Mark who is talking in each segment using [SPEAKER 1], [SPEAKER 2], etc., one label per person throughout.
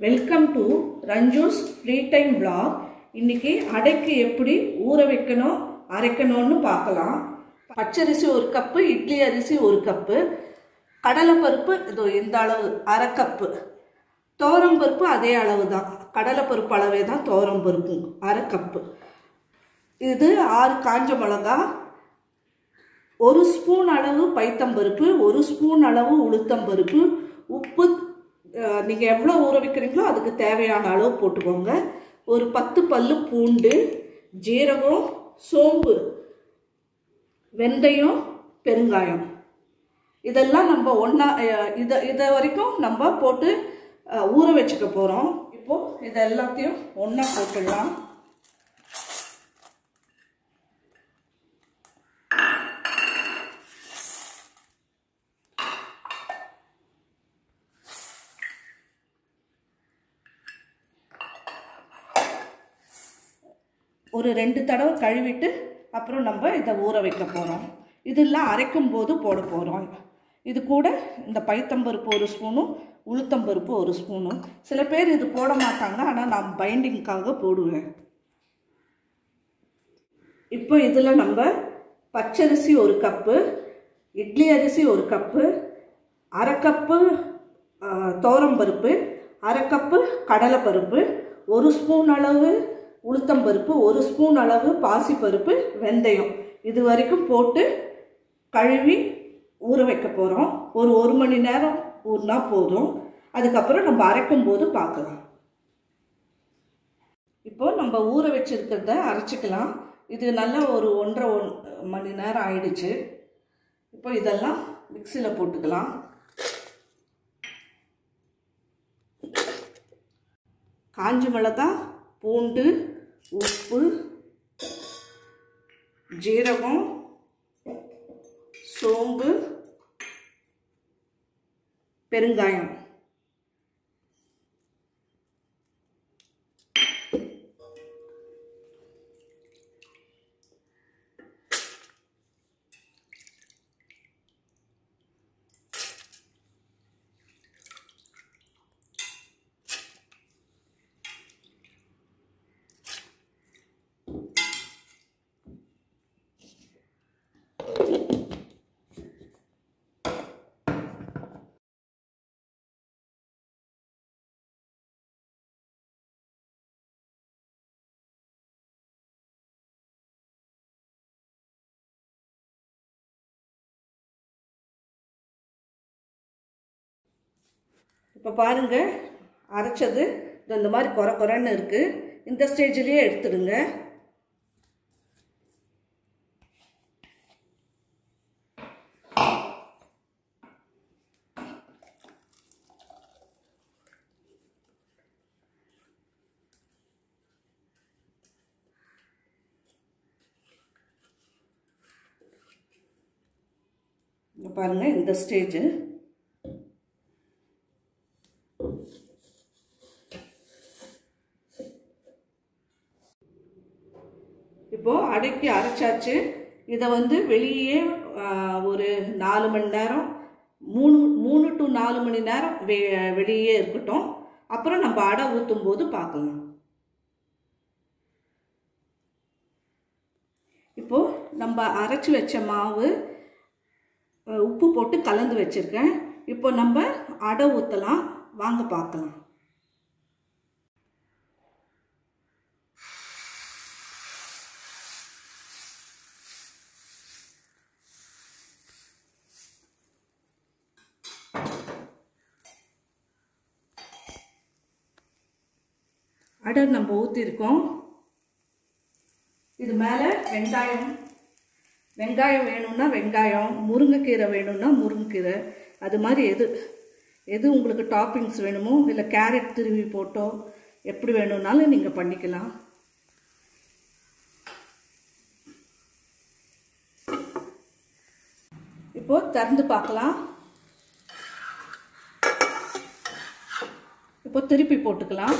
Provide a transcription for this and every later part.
[SPEAKER 1] welcome to Ranju's free time vlog இன்னைக்கு அடைக்கு எப்படி ஊற வைக்கணும் அரைக்கணும்னு பார்க்கலாம் பச்சரிசி ஒரு கப்பு இட்லி அரிசி ஒரு கப்பு கடலைப்பருப்பு இதோ இந்த அளவு அரை கப்பு பருப்பு அதே அளவு தான் கடலைப்பருப்பு அளவே தான் பருப்பு அரை கப்பு இது ஆறு காஞ்ச மிளகா ஒரு ஸ்பூன் அளவு பைத்தம்பருப்பு ஒரு ஸ்பூன் அளவு உளுத்தம்பருப்பு உப்பு நீங்கள் எவ்வளோ ஊற வைக்கிறீங்களோ அதுக்கு தேவையான அளவு போட்டுக்கோங்க ஒரு பத்து பல்லு பூண்டு ஜீரகம் சோம்பு வெந்தயம் பெருங்காயம் இதெல்லாம் நம்ம ஒன்றா இதை இதை வரைக்கும் நம்ம போட்டு அஹ், ஊற வச்சுக்க போகிறோம் இப்போது இதை எல்லாத்தையும் ஒன்றா போட்டுடலாம் ஒரு ரெண்டு தடவை கழுவிட்டு அப்புறம் நம்ம இதை ஊற வைக்க போகிறோம் இதெல்லாம் அரைக்கும் போது போட போகிறோம் இது கூட இந்த பைத்தம்பருப்பு ஒரு ஸ்பூனும் உளுத்தம்பருப்பு ஒரு ஸ்பூனும் சில பேர் இது போட மாட்டாங்க ஆனால் நான் பைண்டிங்க்காக போடுவேன் இப்போ இதில் நம்ம பச்சரிசி ஒரு கப்பு இட்லி அரிசி ஒரு கப்பு அரை கப்பு பருப்பு அரை கப்பு கடலைப்பருப்பு ஒரு ஸ்பூன் அளவு உளுத்தம்பருப்பு ஒரு ஸ்பூன் அளவு பாசிப்பருப்பு வெந்தயம் இது வரைக்கும் போட்டு கழுவி ஊற வைக்க போகிறோம் ஒரு ஒரு மணி நேரம் ஊறினா போதும் அதுக்கப்புறம் நம்ம அரைக்கும் போது பார்க்கலாம் இப்போ நம்ம ஊற வச்சிருக்கிறத அரைச்சிக்கலாம் இது நல்லா ஒரு ஒன்றரை ஒன் மணி நேரம் ஆயிடுச்சு இப்போ இதெல்லாம் மிக்சியில் போட்டுக்கலாம் காஞ்ச மிளகாய் பூண்டு உப்பு ஜீரகம் சோம்பு பெருங்காயம் இப்போ பாருங்க அரைச்சது இது இந்த மாதிரி குறை குறைன்னு இருக்குது இந்த ஸ்டேஜ்லேயே எடுத்துடுங்க இங்க பாருங்க இந்த ஸ்டேஜ் இப்போ அடக்கி அரைச்சாச்சு இதை வந்து வெளியே ஆ, ஒரு நாலு மணி நேரம் மூணு மூணு டு நாலு மணி நேரம் வெ வெளியே இருக்கட்டும் அப்புறம் நம்ம அடை ஊற்றும் போது பார்க்கலாம் இப்போ நம்ம அரைச்சி வச்ச மாவு அ, உப்பு போட்டு கலந்து வச்சிருக்கேன் இப்போ நம்ம அடை ஊற்றலாம் வாங்க பார்க்கலாம் அடை நம்ம ஊற்றிருக்கோம் இது மேலே வெங்காயம் வெங்காயம் வேணும்னா வெங்காயம் முருங்கைக்கீரை வேணும்னா முருங்கைக்கீரை அது மாதிரி எது எது உங்களுக்கு டாப்பிங்ஸ் வேணுமோ இல்லை கேரட் திருவி போட்டோ எப்படி வேணும்னாலும் நீங்கள் பண்ணிக்கலாம் இப்போ திறந்து பார்க்கலாம் இப்போ திருப்பி போட்டுக்கலாம்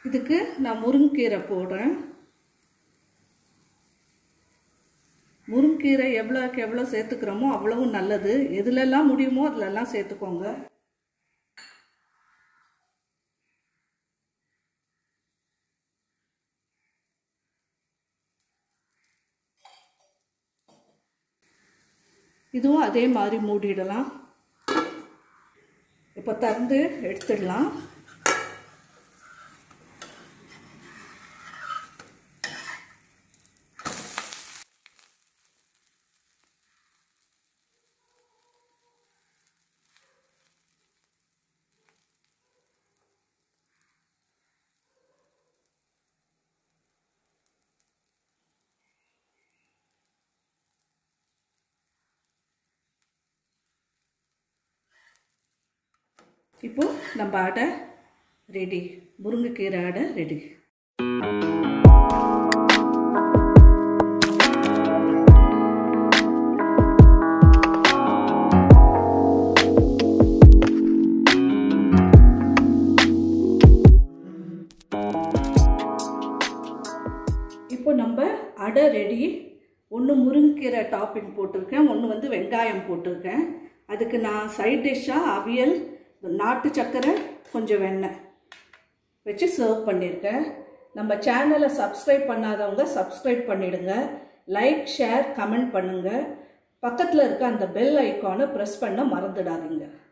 [SPEAKER 1] இதுக்கு நான் முருங்கீரை போடுறேன் முருங்கீரை எவ்வளோக்கு எவ்வளோ சேர்த்துக்கிறோமோ அவ்வளவும் நல்லது எதுலெல்லாம் முடியுமோ அதிலெல்லாம் சேர்த்துக்கோங்க இதுவும் அதே மாதிரி மூடிடலாம் இப்போ திறந்து எடுத்துடலாம் இப்போ நம்ம அடை ரெடி முருங்கைக்கீரை அடை ரெடி இப்போ நம்ம அடை ரெடி ஒன்று முருங்கீரை டாப்பிங் போட்டிருக்கேன் ஒன்று வந்து வெங்காயம் போட்டிருக்கேன் அதுக்கு நான் சைட் டிஷ்ஷாக அவியல் நாட்டு சர்க்கரை கொஞ்சம் வெண்ணெய் வச்சு சர்வ் பண்ணியிருக்கேன் நம்ம சேனலை சப்ஸ்கிரைப் பண்ணாதவங்க சப்ஸ்கிரைப் பண்ணிடுங்க லைக் ஷேர் கமெண்ட் பண்ணுங்கள் பக்கத்தில் இருக்க அந்த பெல் ஐக்கானை ப்ரெஸ் பண்ண மறந்துடாதீங்க